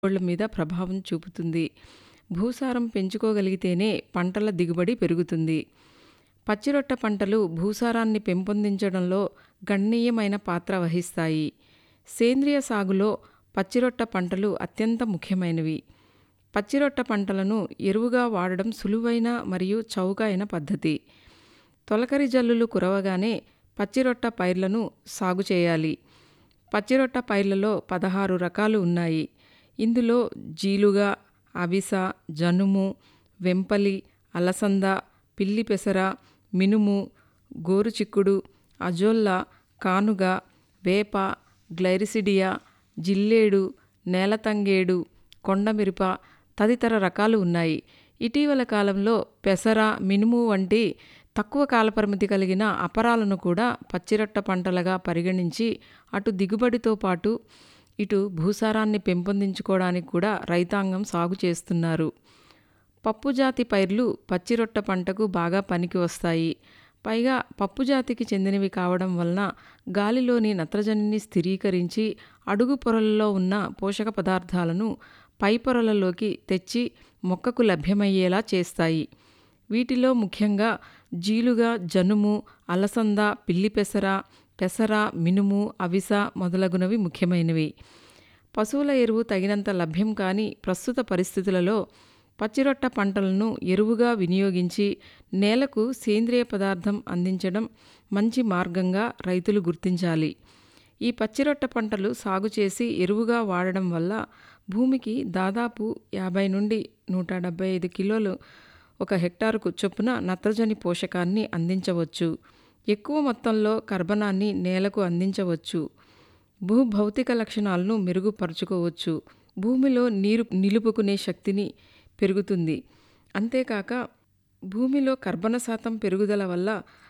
దిగుబడుల మీద ప్రభావం చూపుతుంది భూసారం పెంచుకోగలిగితేనే పంటల దిగుబడి పెరుగుతుంది పచ్చిరొట్ట పంటలు భూసారాన్ని పెంపొందించడంలో గణనీయమైన పాత్ర వహిస్తాయి సేంద్రియ సాగులో పచ్చిరొట్ట పంటలు అత్యంత ముఖ్యమైనవి పచ్చిరొట్ట పంటలను ఎరువుగా వాడడం సులువైన మరియు చౌకైన పద్ధతి తొలకరి జల్లులు కురవగానే పచ్చిరొట్ట పైర్లను సాగు చేయాలి పచ్చిరొట్ట పైర్లలో పదహారు రకాలు ఉన్నాయి ఇందులో జీలుగా అవిస జనుము వెంపలి అలసంద పిల్లి పెసర మినుము గోరుచిక్కుడు అజొల్ల కానుగ వేప గ్లైరిసిడియా జిల్లేడు నేలతంగేడు కొండమిరప తదితర రకాలు ఉన్నాయి ఇటీవల కాలంలో పెసర మినుము వంటి తక్కువ కాలపరిమితి కలిగిన అపరాలను కూడా పచ్చిరొట్ట పంటలుగా పరిగణించి అటు దిగుబడితో పాటు ఇటు భూసారాన్ని పెంపొందించుకోవడానికి కూడా రైతాంగం సాగు చేస్తున్నారు పప్పుజాతి పైర్లు పచ్చిరొట్ట పంటకు బాగా పనికి వస్తాయి పైగా పప్పుజాతికి చెందినవి కావడం వలన గాలిలోని నత్రజనిని స్థిరీకరించి అడుగు పొరలలో ఉన్న పోషక పదార్థాలను పై పొరలలోకి తెచ్చి మొక్కకు లభ్యమయ్యేలా చేస్తాయి వీటిలో ముఖ్యంగా జీలుగా జనుము అలసంద పిల్లి పెసర పెసర మినుము అవిస మొదలగునవి ముఖ్యమైనవి పశువుల ఎరువు తగినంత లభ్యం కాని ప్రస్తుత పరిస్థితులలో పచ్చిరొట్ట పంటలను ఎరువుగా వినియోగించి నేలకు సేంద్రియ పదార్థం అందించడం మంచి మార్గంగా రైతులు గుర్తించాలి ఈ పచ్చిరొట్ట పంటలు సాగు చేసి ఎరువుగా వాడడం వల్ల భూమికి దాదాపు యాభై నుండి నూట డెబ్బై ఐదు కిలోలు ఒక హెక్టారుకు చొప్పున నత్రజని పోషకాన్ని అందించవచ్చు ఎక్కువ మొత్తంలో కర్బనాన్ని నేలకు అందించవచ్చు భూభౌతిక లక్షణాలను మెరుగుపరుచుకోవచ్చు భూమిలో నీరు నిలుపుకునే శక్తిని పెరుగుతుంది అంతేకాక భూమిలో కర్బన శాతం పెరుగుదల వల్ల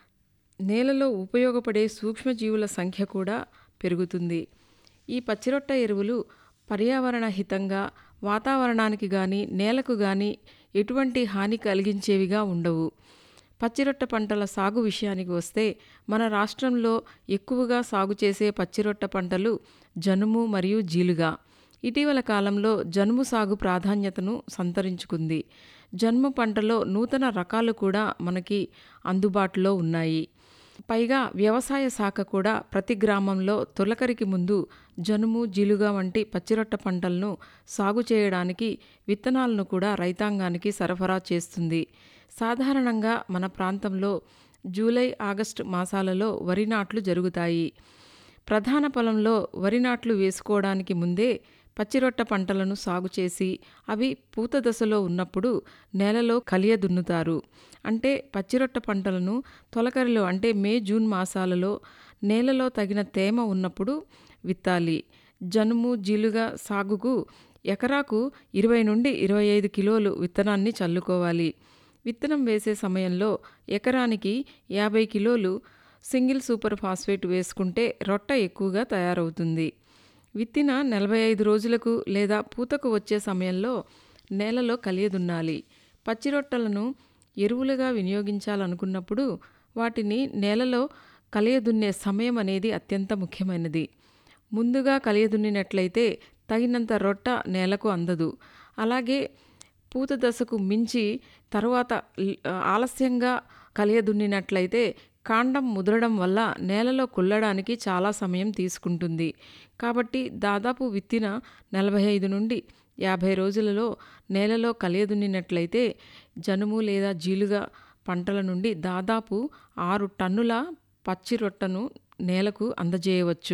నేలలో ఉపయోగపడే సూక్ష్మజీవుల సంఖ్య కూడా పెరుగుతుంది ఈ పచ్చిరొట్ట ఎరువులు పర్యావరణ హితంగా వాతావరణానికి కానీ నేలకు కానీ ఎటువంటి హాని కలిగించేవిగా ఉండవు పచ్చిరొట్ట పంటల సాగు విషయానికి వస్తే మన రాష్ట్రంలో ఎక్కువగా సాగు చేసే పచ్చిరొట్ట పంటలు జనుము మరియు జీలుగా ఇటీవల కాలంలో జనుము సాగు ప్రాధాన్యతను సంతరించుకుంది జనుము పంటలో నూతన రకాలు కూడా మనకి అందుబాటులో ఉన్నాయి పైగా వ్యవసాయ శాఖ కూడా ప్రతి గ్రామంలో తొలకరికి ముందు జనుము జీలుగా వంటి పచ్చిరొట్ట పంటలను సాగు చేయడానికి విత్తనాలను కూడా రైతాంగానికి సరఫరా చేస్తుంది సాధారణంగా మన ప్రాంతంలో జూలై ఆగస్టు మాసాలలో వరి నాట్లు జరుగుతాయి ప్రధాన పొలంలో వరి నాట్లు వేసుకోవడానికి ముందే పచ్చిరొట్ట పంటలను సాగు చేసి అవి పూత దశలో ఉన్నప్పుడు నేలలో కలియ దున్నుతారు అంటే పచ్చిరొట్ట పంటలను తొలకరిలో అంటే మే జూన్ మాసాలలో నేలలో తగిన తేమ ఉన్నప్పుడు విత్తాలి జనుము జీలుగా సాగుకు ఎకరాకు ఇరవై నుండి ఇరవై ఐదు కిలోలు విత్తనాన్ని చల్లుకోవాలి విత్తనం వేసే సమయంలో ఎకరానికి యాభై కిలోలు సింగిల్ సూపర్ ఫాస్ఫేట్ వేసుకుంటే రొట్ట ఎక్కువగా తయారవుతుంది విత్తిన నలభై ఐదు రోజులకు లేదా పూతకు వచ్చే సమయంలో నేలలో కలియదున్నాలి పచ్చిరొట్టలను ఎరువులుగా వినియోగించాలనుకున్నప్పుడు వాటిని నేలలో కలియదున్నే సమయం అనేది అత్యంత ముఖ్యమైనది ముందుగా కలియదున్నినట్లయితే తగినంత రొట్ట నేలకు అందదు అలాగే పూత దశకు మించి తర్వాత ఆలస్యంగా కలియదున్నినట్లయితే కాండం ముదరడం వల్ల నేలలో కుల్లడానికి చాలా సమయం తీసుకుంటుంది కాబట్టి దాదాపు విత్తిన నలభై ఐదు నుండి యాభై రోజులలో నేలలో కలియదున్నినట్లయితే జనుము లేదా జీలుగా పంటల నుండి దాదాపు ఆరు టన్నుల పచ్చి రొట్టను నేలకు అందజేయవచ్చు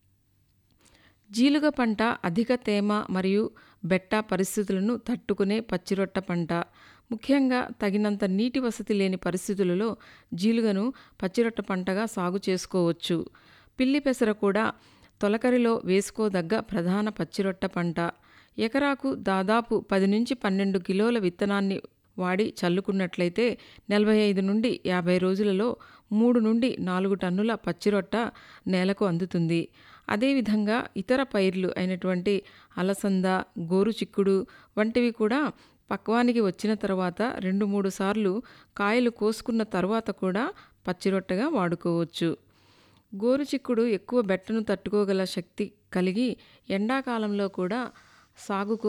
జీలుగ పంట అధిక తేమ మరియు బెట్ట పరిస్థితులను తట్టుకునే పచ్చిరొట్ట పంట ముఖ్యంగా తగినంత నీటి వసతి లేని పరిస్థితులలో జీలుగను పచ్చిరొట్ట పంటగా సాగు చేసుకోవచ్చు పిల్లి పెసర కూడా తొలకరిలో వేసుకోదగ్గ ప్రధాన పచ్చిరొట్ట పంట ఎకరాకు దాదాపు పది నుంచి పన్నెండు కిలోల విత్తనాన్ని వాడి చల్లుకున్నట్లయితే నలభై ఐదు నుండి యాభై రోజులలో మూడు నుండి నాలుగు టన్నుల పచ్చిరొట్ట నేలకు అందుతుంది అదేవిధంగా ఇతర పైర్లు అయినటువంటి అలసంద గోరుచిక్కుడు వంటివి కూడా పక్వానికి వచ్చిన తర్వాత రెండు మూడు సార్లు కాయలు కోసుకున్న తర్వాత కూడా పచ్చిరొట్టగా వాడుకోవచ్చు గోరుచిక్కుడు ఎక్కువ బెట్టను తట్టుకోగల శక్తి కలిగి ఎండాకాలంలో కూడా సాగుకు